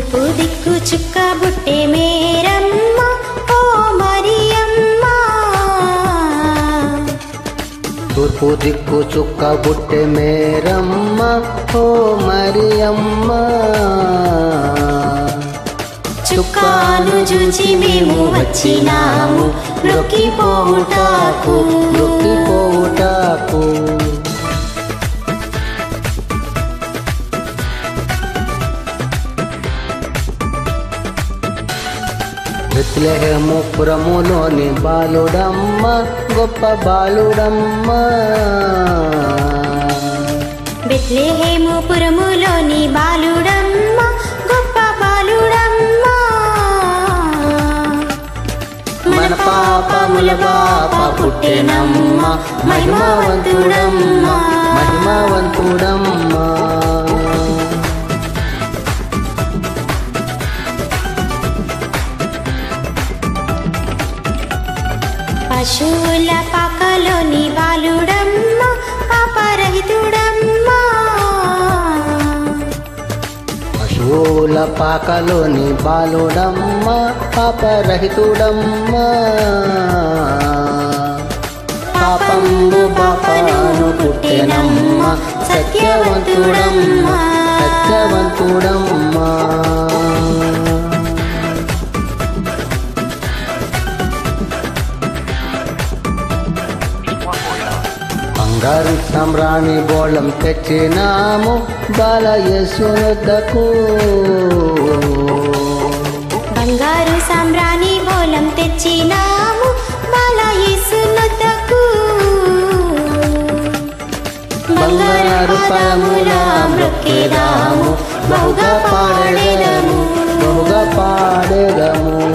తూర్పు దిక్కు చుక్క బుట్టె మేరమ్మ ఓ మరియమ్మ తూర్పు దిక్కు చుక్క బుట్టె మేరమ్మ ఓ మరియమ్మ చుక్కాను చూచి మేము వచ్చినాము రొక్కిపోవుటాకు రొక్కిపోవుటాకు బెత్లెహేము పురములోని బాలుడమ్మ గొప్ప బాలుడమ్మ బెత్లెహేము పురములోని బాలుడమ్మ గొప్ప బాలుడమ్మ మన పాపముల పాప పుట్టెనమ్మ మహిమవంతుడమ్మ మహిమవంతుడమ్మ పశువుల పాకలోని బాలుడమ్మ పాపరహితుడమ్మ పశువుల పాకలోని బాలుడమ్మ పాపరహితుడమ్మ పాపంబు పాపను పుట్టెనమ్మ సత్యవంతుడమ్మ సత్యవంతుడమ్మ బంగారు సమ్రాణి బోళం తెచ్చినాము బాలయేసునొద్దకు బంగారు సాంబ్రాణి బోలం తెచ్చినాము బాలయేసునొద్దకు బంగారు పరముల మ్రొక్కేదాము బహుగా పాడేదము బహుగా పాడేదము